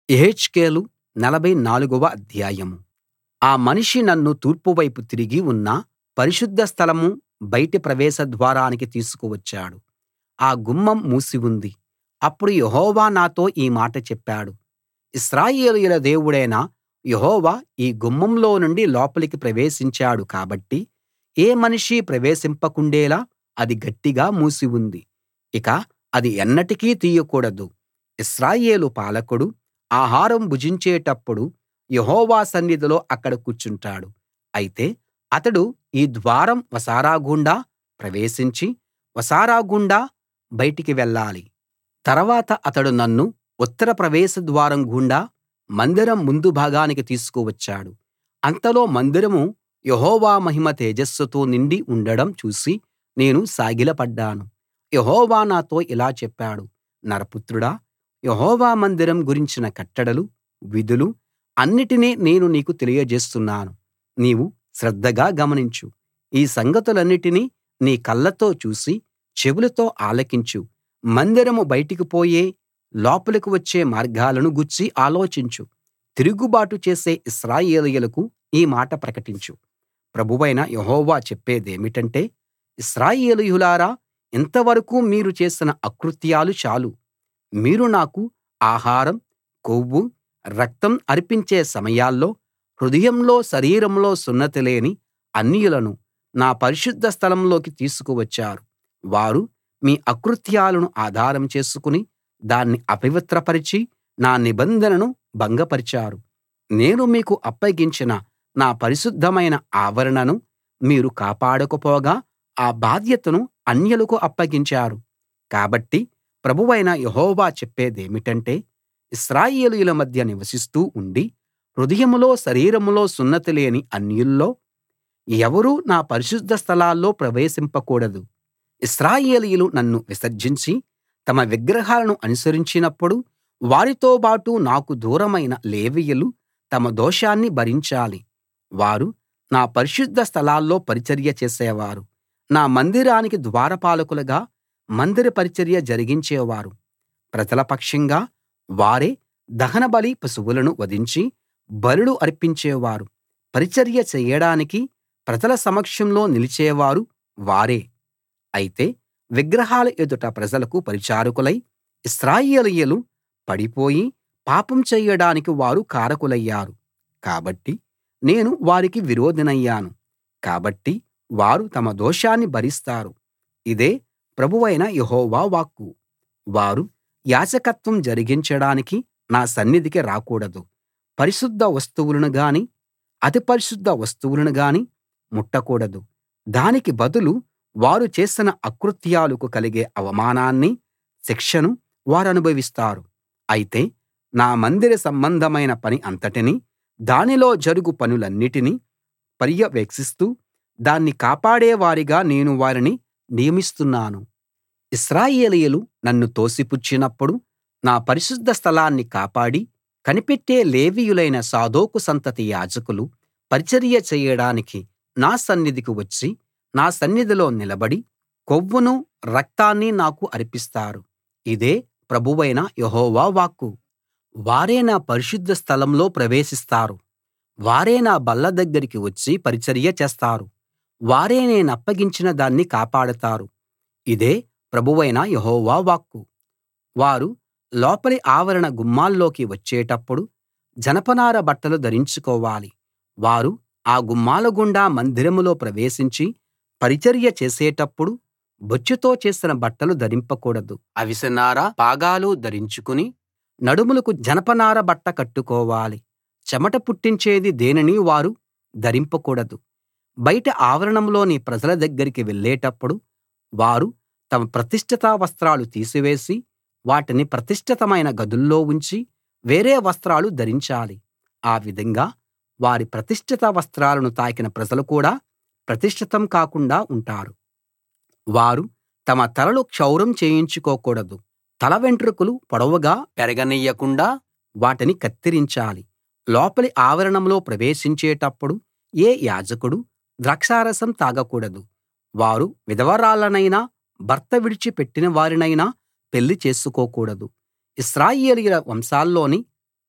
యెహెజ్కేలు నలభై నాలుగవ అధ్యాయం ఆ మనిషి నన్ను తూర్పు వైపు తిరిగి ఉన్న పరిశుద్ధ స్థలం బయటి ప్రవేశ ద్వారానికి తీసుకు వచ్చాడు ఆ గుమ్మం మూసి ఉంది అప్పుడు యెహోవా నాతో ఈ మాట చెప్పాడు ఇశ్రాయేలీయుల దేవుడైన యెహోవా ఈ గుమ్మంలో నుండి లోపలికి ప్రవేశించాడు కాబట్టి ఏ మనిషీ ప్రవేశింపకుండేలా అది గట్టిగా మూసి ఉంది ఇక అది ఎన్నటికీ తీయకూడదు ఇశ్రాయేలు పాలకుడు ఆహారం భుజించేటప్పుడు యెహోవా సన్నిధిలో అక్కడ కూర్చుంటాడు అయితే అతడు ఈ ద్వారం వసారా గుండా ప్రవేశించి వసారా గుండా బయటికి వెళ్ళాలి తర్వాత అతడు నన్ను ఉత్తర ప్రవేశ ద్వారం గుండా మందిరం ముందు భాగానికి తీసుకు వచ్చాడు అంతలో మందిరం యెహోవా మహిమ తేజస్సుతో నిండి ఉండడం చూసి నేను సాగిలపడ్డాను యెహోవా నాతో ఇలా చెప్పాడు నరపుత్రుడా యెహోవా మందిరం గురించిన కట్టడలు విధులు అన్నిటినీ నేను నీకు తెలియజేస్తున్నాను నీవు శ్రద్ధగా గమనించు ఈ సంగతులన్నిటినీ నీ కళ్ళతో చూసి చెవులతో ఆలకించు మందిరం బయటికి పోయే లోపలికి వచ్చే మార్గాలను గూర్చి ఆలోచించు తిరుగుబాటు చేసే ఇశ్రాయేలీయులకు ఈ మాట ప్రకటించు ప్రభువైన యెహోవా చెప్పేదేమిటంటే ఇశ్రాయేలీయులారా ఇంతవరకూ మీరు చేసిన అకృత్యాలు చాలు మీరు నాకు ఆహారం కొవ్వు రక్తం అర్పించే సమయాల్లో హృదయంలో శరీరంలో సున్నతి లేని అన్యులను నా పరిశుద్ధ స్థలంలోకి తీసుకువచ్చారు వారు మీ అకృత్యాలను ఆధారం చేసుకుని దాన్ని అపవిత్రపరచి నా నిబంధనను భంగపరిచారు నేను మీకు అప్పగించిన నా పరిశుద్ధమైన ఆవరణను మీరు కాపాడకపోగా ఆ బాధ్యతను అన్యులకు అప్పగించారు కాబట్టి ప్రభువైన యెహోవా చెప్పేదేమిటంటే ఇశ్రాయేలీయుల మధ్య నివసిస్తూ ఉండి హృదయంలో శరీరంలో సున్నతి లేని అన్యుల్లో ఎవరూ నా పరిశుద్ధ స్థలాల్లో ప్రవేశింపకూడదు ఇశ్రాయేలీయులు నన్ను విసర్జించి తమ విగ్రహాలను అనుసరించినప్పుడు వారితోబాటు నాకు దూరమైన లేవీయులు తమ దోషాన్ని భరించాలి వారు నా పరిశుద్ధ స్థలాల్లో పరిచర్య చేసేవారు నా మందిరానికి ద్వారపాలకులుగా మందిర పరిచర్య జరిగించేవారు ప్రజల పక్షంగా వారే దహనబలి పశువులను వధించి బలులు అర్పించేవారు పరిచర్య చెయ్యడానికి ప్రజల సమక్షంలో నిలిచేవారు వారే అయితే విగ్రహాల ఎదుట ప్రజలకు పరిచారకులై ఇశ్రాయేలీయులు పడిపోయి పాపం చెయ్యడానికి వారు కారకులయ్యారు కాబట్టి నేను వారికి విరోధినయ్యాను కాబట్టి వారు తమ దోషాన్ని భరిస్తారు ఇదే ప్రభువైన యెహోవా వాక్కు వారు యాజకత్వం జరిగించడానికి నా సన్నిధికి రాకూడదు పరిశుద్ధ వస్తువులను గాని అతి పరిశుద్ధ వస్తువులను గాని ముట్టకూడదు దానికి బదులు వారు చేసిన అకృత్యాలకు కలిగే అవమానాన్ని శిక్షను వారనుభవిస్తారు అయితే నా మందిర సంబంధమైన పని అంతటినీ దానిలో జరుగు పనులన్నిటినీ పర్యవేక్షిస్తూ దాన్ని కాపాడేవారిగా నేను వారిని నియమిస్తున్నాను ఇశ్రాయేలీయులు నన్ను తోసిపుచ్చినప్పుడు నా పరిశుద్ధ స్థలాన్ని కాపాడి కనిపెట్టే లేవీయులైన సాదోకు సంతతి యాజకులు పరిచర్య చేయడానికి నా సన్నిధికి వచ్చి నా సన్నిధిలో నిలబడి కొవ్వును రక్తాన్ని నాకు అర్పిస్తారు ఇదే ప్రభువైన యెహోవా వాక్కు వారే నా పరిశుద్ధ స్థలంలో ప్రవేశిస్తారు వారే నా బల్ల దగ్గరికి వచ్చి పరిచర్య చేస్తారు వారే నేనప్పగించిన దాన్ని కాపాడతారు ఇదే ప్రభువైన యెహోవా వాక్కు వారు లోపలి ఆవరణ గుమ్మాల్లోకి వచ్చేటప్పుడు జనపనార బట్టలు ధరించుకోవాలి వారు ఆ గుమ్మాల గుండా మందిరంలో ప్రవేశించి పరిచర్య చేసేటప్పుడు బొచ్చుతో చేసిన బట్టలు ధరింపకూడదు అవిసెనార పాగాలు ధరించుకుని నడుములకు జనపనార బట్ట కట్టుకోవాలి చెమట పుట్టించేది దేనినీ వారు ధరింపకూడదు బయట ఆవరణంలోని ప్రజల దగ్గరికి వెళ్ళేటప్పుడు వారు తమ ప్రతిష్ఠిత వస్త్రాలు తీసివేసి వాటిని ప్రతిష్ఠితమైన గదుల్లో ఉంచి వేరే వస్త్రాలు ధరించాలి ఆ విధంగా వారి ప్రతిష్ఠిత వస్త్రాలను తాకిన ప్రజలు కూడా ప్రతిష్ఠితం కాకుండా ఉంటారు వారు తమ తలలు క్షౌరం చేయించుకోకూడదు తల వెంట్రుకలు పొడవుగా పెరగనియ్యకుండా వాటిని కత్తిరించాలి లోపలి ఆవరణంలో ప్రవేశించేటప్పుడు ఏ యాజకుడు ద్రాక్షారసం తాగకూడదు వారు విధవరాళ్ళనైనా భర్త విడిచి పెట్టిన వారినైనా పెళ్లి చేసుకోకూడదు ఇశ్రాయేలీయుల వంశాల్లోని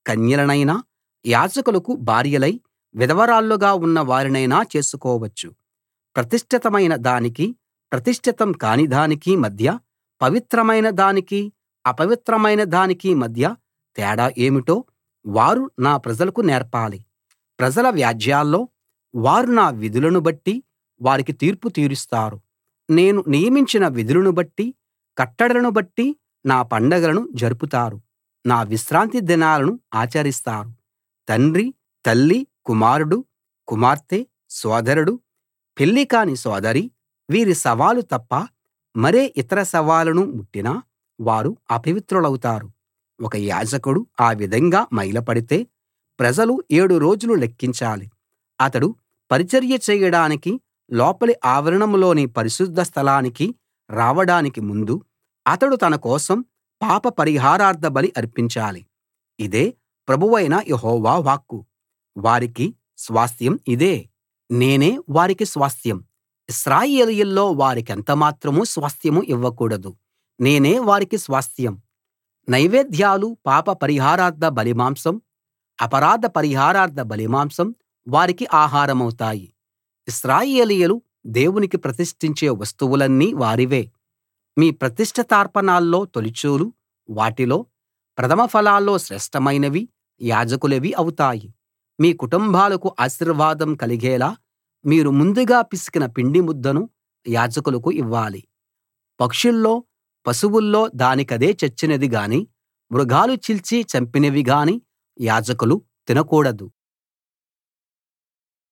కన్యలనైనా యాజకులకు భార్యలై విధవరాళ్ళుగా ఉన్న వారినైనా చేసుకోవచ్చు ప్రతిష్ఠితమైన దానికీ ప్రతిష్ఠితం కాని దానికీ మధ్య పవిత్రమైన దానికీ అపవిత్రమైన దానికీ మధ్య తేడా ఏమిటో వారు నా ప్రజలకు నేర్పాలి ప్రజల వ్యాజ్యాల్లో వారు నా విధులను బట్టి వారికి తీర్పు తీరుస్తారు నేను నియమించిన విధులను బట్టి కట్టడలను బట్టి నా పండగలను జరుపుతారు నా విశ్రాంతి దినాలను ఆచరిస్తారు తండ్రి తల్లి కుమారుడు కుమార్తె సోదరుడు పెళ్లి కాని సోదరి వీరి శవాలు తప్ప మరే ఇతర శవాలను ముట్టినా వారు అపవిత్రులవుతారు ఒక యాజకుడు ఆ విధంగా మైలపడితే ప్రజలు ఏడు రోజులు లెక్కించాలి అతడు పరిచర్య చేయడానికి లోపలి ఆవరణంలోని పరిశుద్ధ స్థలానికి రావడానికి ముందు అతడు తన కోసం పాప పరిహారార్థ బలి అర్పించాలి ఇదే ప్రభువైన యెహోవా వాక్కు వారికి స్వాస్థ్యం ఇదే నేనే వారికి స్వాస్థ్యం ఇశ్రాయేలీయుల్లో వారికెంత మాత్రం స్వాస్థ్యం ఇవ్వకూడదు నేనే వారికి స్వాస్థ్యం నైవేద్యాలు పాప పరిహారార్థ బలిమాంసం అపరాధ పరిహారార్థ బలిమాంసం వారికి ఆహారమవుతాయి ఇశ్రాయేలీయులు దేవునికి ప్రతిష్ఠించే వస్తువులన్నీ వారివే మీ ప్రతిష్ఠితార్పణాల్లో తొలిచూలు వాటిలో ప్రథమ ఫలాల్లో శ్రేష్ఠమైనవి యాజకులవి అవుతాయి మీ కుటుంబాలకు ఆశీర్వాదం కలిగేలా మీరు ముందుగా పిసికిన పిండి ముద్దను యాజకులకు ఇవ్వాలి పక్షుల్లో పశువుల్లో దానికదే చచ్చినది గాని మృగాలు చీల్చి చంపినవి గాని యాజకులు తినకూడదు